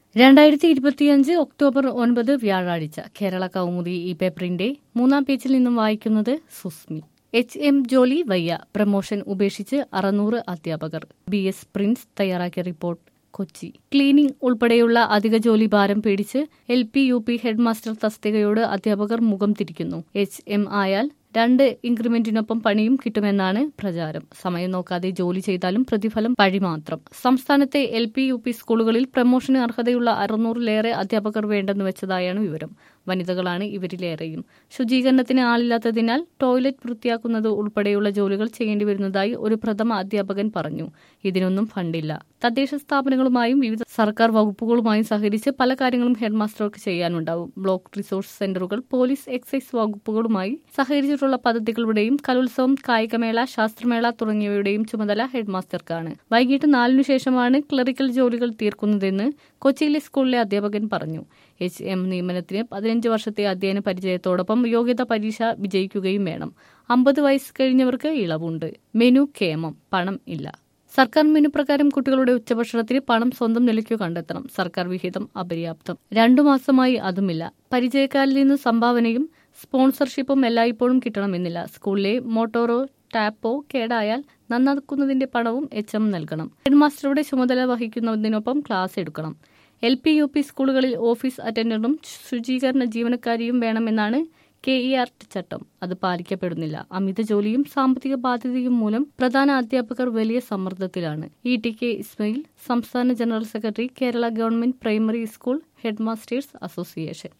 രണ്ടായിരത്തി ഇരുപത്തിയഞ്ച് ഒക്ടോബർ ഒൻപത് വ്യാഴാഴ്ച കേരള കൗമുദി ഈ പേപ്പറിന്റെ മൂന്നാം പേജിൽ നിന്നും വായിക്കുന്നത് സുസ്മി എച്ച് എം ജോലി വയ്യ പ്രമോഷൻ ഉപേക്ഷിച്ച് അറുന്നൂറ് അധ്യാപകർ ബി എസ് പ്രിൻസ് തയ്യാറാക്കിയ റിപ്പോർട്ട് കൊച്ചി ക്ലീനിംഗ് ഉൾപ്പെടെയുള്ള അധിക ജോലി ഭാരം പേടിച്ച് L P U P headmaster തസ്തികയോട് അധ്യാപകർ മുഖം തിരിക്കുന്നു എച്ച് എം ആയാൽ രണ്ട് ഇൻക്രിമെന്റിനൊപ്പം പണിയും കിട്ടുമെന്നാണ് പ്രചാരം സമയം നോക്കാതെ ജോലി ചെയ്താലും പ്രതിഫലം പഴി മാത്രം സംസ്ഥാനത്തെ എൽ പി യു പി സ്കൂളുകളിൽ പ്രമോഷന് അർഹതയുള്ള അറുന്നൂറിലേറെ അധ്യാപകർ വേണ്ടെന്ന് വെച്ചതായാണ് വിവരം വനിതകളാണ് ഇവരിലേറെയും ശുചീകരണത്തിന് ആളില്ലാത്തതിനാൽ ടോയ്ലറ്റ് വൃത്തിയാക്കുന്നത് ഉൾപ്പെടെയുള്ള ജോലികൾ ചെയ്യേണ്ടി വരുന്നതായി ഒരു പ്രഥമ അധ്യാപകൻ പറഞ്ഞു ഇതിനൊന്നും ഫണ്ടില്ല തദ്ദേശ സ്ഥാപനങ്ങളുമായും വിവിധ സർക്കാർ വകുപ്പുകളുമായും സഹകരിച്ച് പല കാര്യങ്ങളും ഹെഡ്മാസ്റ്റർക്ക് ചെയ്യാനുണ്ടാവും ബ്ലോക്ക് റിസോഴ്സ് സെന്ററുകൾ പോലീസ് എക്സൈസ് വകുപ്പുകളുമായി സഹകരിച്ചിട്ടുള്ള പദ്ധതികളുടെയും കലോത്സവം കായികമേള ശാസ്ത്രമേള തുടങ്ങിയവയുടെയും ചുമതല ഹെഡ്മാസ്റ്റർക്കാണ് വൈകിട്ട് നാലിനു ശേഷമാണ് ക്ലറിക്കൽ ജോലികൾ തീർക്കുന്നതെന്ന് കൊച്ചിയിലെ സ്കൂളിലെ അധ്യാപകൻ പറഞ്ഞു എച്ച് എം നിയമനത്തിന് പതിനഞ്ച് വർഷത്തെ അധ്യയന പരിചയത്തോടൊപ്പം യോഗ്യത പരീക്ഷ വിജയിക്കുകയും വേണം അമ്പത് വയസ്സ് കഴിഞ്ഞവർക്ക് ഇളവുണ്ട് മെനു കേമം പണം ഇല്ല സർക്കാർ മെനു പ്രകാരം കുട്ടികളുടെ ഉച്ചഭക്ഷണത്തിന് പണം സ്വന്തം നിലയ്ക്കു കണ്ടെത്തണം സർക്കാർ വിഹിതം അപര്യാപ്തം രണ്ടു മാസമായി അതുമില്ല പരിചയക്കാരിൽ നിന്ന് സംഭാവനയും സ്പോൺസർഷിപ്പും എല്ലായ്പ്പോഴും കിട്ടണമെന്നില്ല സ്കൂളിലെ മോട്ടോറോ ടാപ്പോ കേടായാൽ നന്നാക്കുന്നതിന്റെ പണവും എച്ച് എം നൽകണം ഹെഡ്മാസ്റ്ററുടെ ചുമതല വഹിക്കുന്നതിനൊപ്പം ക്ലാസ് എടുക്കണം എൽ പി യു പി സ്കൂളുകളിൽ ഓഫീസ് അറ്റൻഡറും ശുചീകരണ ജീവനക്കാരിയും വേണമെന്നാണ് കെ ഇ ആർ ചട്ടം അത് പാലിക്കപ്പെടുന്നില്ല അമിത ജോലിയും സാമ്പത്തിക ബാധ്യതയും മൂലം പ്രധാന അധ്യാപകർ വലിയ സമ്മർദ്ദത്തിലാണ് ഇ ടി കെ ഇസ്മയിൽ സംസ്ഥാന general secretary Kerala government primary school headmasters association